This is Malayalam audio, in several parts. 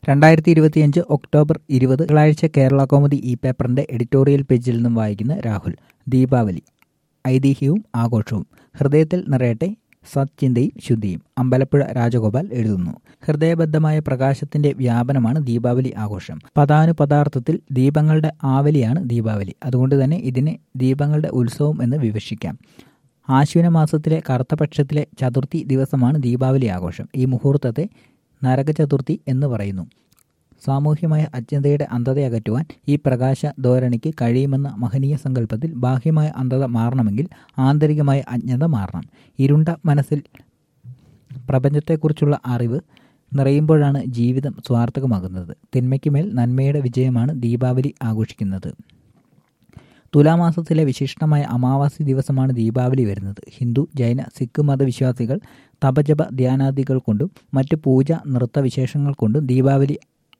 രണ്ടായിരത്തി ഇരുപത്തിയഞ്ച് ഒക്ടോബർ ഇരുപത് തിങ്കളാഴ്ച കേരള കോമഡി ഈ പേപ്പറിന്റെ എഡിറ്റോറിയൽ പേജിൽ നിന്നും വായിക്കുന്ന രാഹുൽ ദീപാവലി ഐതിഹ്യവും ആഘോഷവും ഹൃദയത്തിൽ നിറയട്ടെ സത്ചിന്തയും ശുദ്ധിയും അമ്പലപ്പുഴ രാജഗോപാൽ എഴുതുന്നു ഹൃദയബദ്ധമായ പ്രകാശത്തിന്റെ വ്യാപനമാണ് ദീപാവലി ആഘോഷം പദാനുപദാർത്ഥത്തിൽ ദീപങ്ങളുടെ ആവലിയാണ് ദീപാവലി അതുകൊണ്ട് തന്നെ ഇതിനെ ദീപങ്ങളുടെ ഉത്സവം എന്ന് വിവക്ഷിക്കാം ആശ്വിന മാസത്തിലെ കറുത്തപക്ഷത്തിലെ ചതുർത്ഥി ദിവസമാണ് ദീപാവലി ആഘോഷം ഈ മുഹൂർത്തത്തെ നരകചതുർത്ഥി എന്ന് പറയുന്നു സാമൂഹ്യമായ അജ്ഞതയുടെ അന്ധത അകറ്റുവാൻ ഈ പ്രകാശ ധോരണിക്ക് കഴിയുമെന്ന മഹനീയ സങ്കല്പത്തിൽ ബാഹ്യമായ അന്ധത മാറണമെങ്കിൽ ആന്തരികമായ അജ്ഞത മാറണം ഇരുണ്ട മനസ്സിൽ പ്രപഞ്ചത്തെക്കുറിച്ചുള്ള അറിവ് നിറയുമ്പോഴാണ് ജീവിതം സ്വാർത്ഥകമാകുന്നത് തിന്മയ്ക്ക് മേൽ നന്മയുടെ വിജയമാണ് ദീപാവലി ആഘോഷിക്കുന്നത് തുലാമാസത്തിലെ വിശിഷ്ടമായ അമാവാസി ദിവസമാണ് ദീപാവലി വരുന്നത് ഹിന്ദു ജൈന സിഖ് മതവിശ്വാസികൾ തപജപ ധ്യാനാദികൾ കൊണ്ടും മറ്റ് പൂജ നൃത്തവിശേഷങ്ങൾ കൊണ്ടും ദീപാവലി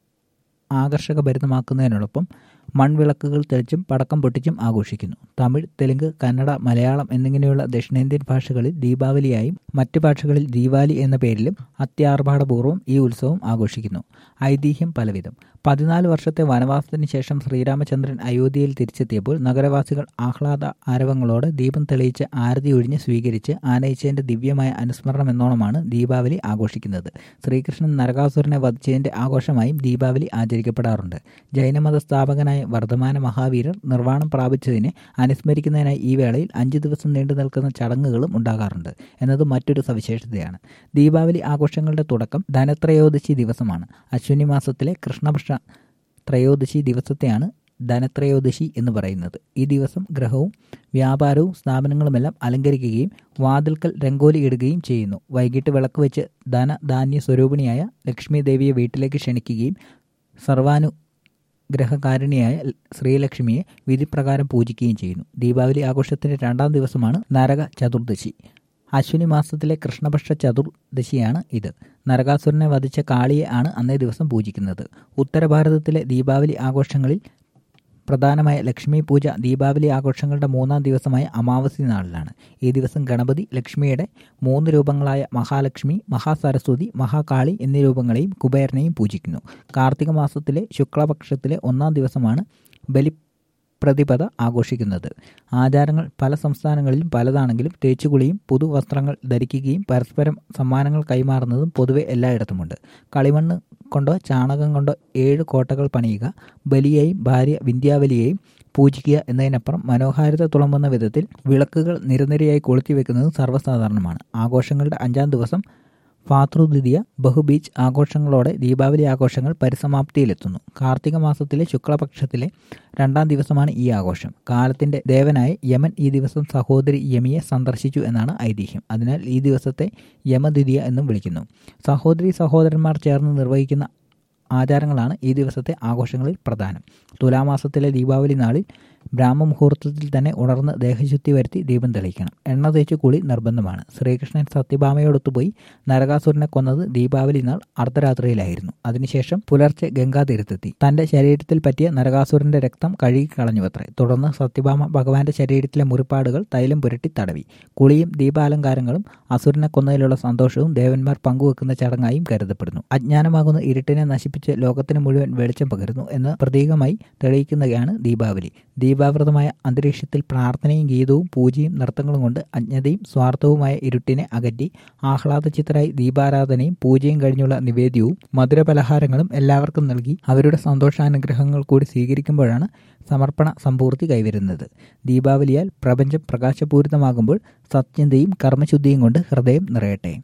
ആകർഷകഭരിതമാക്കുന്നതിനോടൊപ്പം മൺവിളക്കുകൾ തെളിച്ചും പടക്കം പൊട്ടിച്ചും ആഘോഷിക്കുന്നു തമിഴ് തെലുങ്ക് കന്നഡ മലയാളം എന്നിങ്ങനെയുള്ള ദക്ഷിണേന്ത്യൻ ഭാഷകളിൽ ദീപാവലിയായും മറ്റ് ഭാഷകളിൽ ദീപാവലി എന്ന പേരിലും അത്യാർഭാടപൂർവ്വം ഈ ഉത്സവം ആഘോഷിക്കുന്നു ഐതിഹ്യം പലവിധം പതിനാല് വർഷത്തെ വനവാസത്തിന് ശേഷം ശ്രീരാമചന്ദ്രൻ അയോധ്യയിൽ തിരിച്ചെത്തിയപ്പോൾ നഗരവാസികൾ ആഹ്ലാദ ആരവങ്ങളോടെ ദീപം തെളിയിച്ച് ആരതി ഒഴിഞ്ഞ് സ്വീകരിച്ച് ആനയിച്ചതിന്റെ ദിവ്യമായ അനുസ്മരണം എന്നോണമാണ് ദീപാവലി ആഘോഷിക്കുന്നത് ശ്രീകൃഷ്ണൻ നരകാസുരനെ വധിച്ചതിന്റെ ആഘോഷമായും ദീപാവലി ആചരിക്കപ്പെടാറുണ്ട് ജൈനമത സ്ഥാപകനായ വർദ്ധമാന മഹാവീരർ നിർവ്വാണം പ്രാപിച്ചതിനെ അനുസ്മരിക്കുന്നതിനായി ഈ വേളയിൽ അഞ്ചു ദിവസം നീണ്ടു നിൽക്കുന്ന ചടങ്ങുകളും ഉണ്ടാകാറുണ്ട് എന്നത് മറ്റൊരു സവിശേഷതയാണ് ദീപാവലി ആഘോഷങ്ങളുടെ തുടക്കം ധനത്രയോദശി ദിവസമാണ് അശ്വിനി മാസത്തിലെ കൃഷ്ണപക്ഷ ത്രയോദശി ദിവസത്തെയാണ് ധനത്രയോദശി എന്ന് പറയുന്നത് ഈ ദിവസം ഗ്രഹവും വ്യാപാരവും സ്ഥാപനങ്ങളുമെല്ലാം അലങ്കരിക്കുകയും വാതിൽക്കൽ രംഗോലി ഇടുകയും ചെയ്യുന്നു വൈകിട്ട് വിളക്ക് വെച്ച് ധനധാന്യ സ്വരൂപിണിയായ ലക്ഷ്മി ദേവിയെ വീട്ടിലേക്ക് ക്ഷണിക്കുകയും സർവാനു ഗ്രഹകാരിണിയായ ശ്രീലക്ഷ്മിയെ വിധിപ്രകാരം പൂജിക്കുകയും ചെയ്യുന്നു ദീപാവലി ആഘോഷത്തിന്റെ രണ്ടാം ദിവസമാണ് നരക ചതുർദശി അശ്വിനി മാസത്തിലെ കൃഷ്ണപക്ഷ ചതുർദശിയാണ് ഇത് നരകാസുരനെ വധിച്ച കാളിയെ ആണ് അന്നേ ദിവസം പൂജിക്കുന്നത് ഉത്തരഭാരതത്തിലെ ദീപാവലി ആഘോഷങ്ങളിൽ പ്രധാനമായ ലക്ഷ്മി പൂജ ദീപാവലി ആഘോഷങ്ങളുടെ മൂന്നാം ദിവസമായ അമാവാസി നാളിലാണ് ഈ ദിവസം ഗണപതി ലക്ഷ്മിയുടെ മൂന്ന് രൂപങ്ങളായ മഹാലക്ഷ്മി മഹാസരസ്വതി മഹാകാളി എന്നീ രൂപങ്ങളെയും കുബേരനെയും പൂജിക്കുന്നു കാർത്തിക മാസത്തിലെ ശുക്ലപക്ഷത്തിലെ ഒന്നാം ദിവസമാണ് ബലി പ്രതിപദ ആഘോഷിക്കുന്നത് ആചാരങ്ങൾ പല സംസ്ഥാനങ്ങളിലും പലതാണെങ്കിലും തേച്ചുകുളിയും പുതുവസ്ത്രങ്ങൾ ധരിക്കുകയും പരസ്പരം സമ്മാനങ്ങൾ കൈമാറുന്നതും പൊതുവെ എല്ലായിടത്തുമുണ്ട് കളിമണ്ണ് കൊണ്ടോ ചാണകം കൊണ്ടോ ഏഴ് കോട്ടകൾ പണിയുക ബലിയെയും ഭാര്യ വിന്ധ്യാവലിയെയും പൂജിക്കുക എന്നതിനപ്പുറം മനോഹാരിത തുളമ്പുന്ന വിധത്തിൽ വിളക്കുകൾ നിരനിരയായി കൊളുത്തി വെക്കുന്നത് സർവ്വസാധാരണമാണ് ആഘോഷങ്ങളുടെ അഞ്ചാം ദിവസം ഫാതൃദ്വിതീയ ബഹുബീച്ച് ആഘോഷങ്ങളോടെ ദീപാവലി ആഘോഷങ്ങൾ പരിസമാപ്തിയിലെത്തുന്നു കാർത്തിക മാസത്തിലെ ശുക്ലപക്ഷത്തിലെ രണ്ടാം ദിവസമാണ് ഈ ആഘോഷം കാലത്തിന്റെ ദേവനായ യമൻ ഈ ദിവസം സഹോദരി യമിയെ സന്ദർശിച്ചു എന്നാണ് ഐതിഹ്യം അതിനാൽ ഈ ദിവസത്തെ യമദ്വിതീയ എന്നും വിളിക്കുന്നു സഹോദരി സഹോദരന്മാർ ചേർന്ന് നിർവഹിക്കുന്ന ആചാരങ്ങളാണ് ഈ ദിവസത്തെ ആഘോഷങ്ങളിൽ പ്രധാനം തുലാമാസത്തിലെ ദീപാവലി നാളിൽ ബ്രാഹ്മമുഹൂർത്തത്തിൽ തന്നെ ഉണർന്ന് ദേഹശുദ്ധി വരുത്തി ദീപം തെളിയിക്കണം എണ്ണ തേച്ചു കുളി നിർബന്ധമാണ് ശ്രീകൃഷ്ണൻ സത്യഭാമയോടൊത്തുപോയി നരകാസുരനെ കൊന്നത് ദീപാവലി നാൾ അർദ്ധരാത്രിയിലായിരുന്നു അതിനുശേഷം പുലർച്ചെ ഗംഗാതീരത്തെത്തി തന്റെ ശരീരത്തിൽ പറ്റിയ നരകാസുരന്റെ രക്തം കഴുകി കളഞ്ഞുവത്രേ തുടർന്ന് സത്യഭാമ ഭഗവാന്റെ ശരീരത്തിലെ മുറിപ്പാടുകൾ തൈലം പുരട്ടി തടവി കുളിയും ദീപാലങ്കാരങ്ങളും അസുരനെ കൊന്നതിലുള്ള സന്തോഷവും ദേവന്മാർ പങ്കുവെക്കുന്ന ചടങ്ങായും കരുതപ്പെടുന്നു അജ്ഞാനമാകുന്ന ഇരുട്ടിനെ നശിപ്പിച്ച് ലോകത്തിന് മുഴുവൻ വെളിച്ചം പകരുന്നു എന്ന് പ്രതീകമായി തെളിയിക്കുന്നതാണ് ദീപാവലി ദീപാവൃതമായ അന്തരീക്ഷത്തിൽ പ്രാർത്ഥനയും ഗീതവും പൂജയും നൃത്തങ്ങളും കൊണ്ട് അജ്ഞതയും സ്വാർത്ഥവുമായ ഇരുട്ടിനെ അകറ്റി ആഹ്ലാദചിത്തരായി ദീപാരാധനയും പൂജയും കഴിഞ്ഞുള്ള നിവേദ്യവും മധുരപലഹാരങ്ങളും എല്ലാവർക്കും നൽകി അവരുടെ സന്തോഷാനുഗ്രഹങ്ങൾ കൂടി സ്വീകരിക്കുമ്പോഴാണ് സമർപ്പണ സമ്പൂർത്തി കൈവരുന്നത് ദീപാവലിയാൽ പ്രപഞ്ചം പ്രകാശപൂരിതമാകുമ്പോൾ സത്യന്തയും കർമ്മശുദ്ധിയും കൊണ്ട് ഹൃദയം നിറയട്ടെ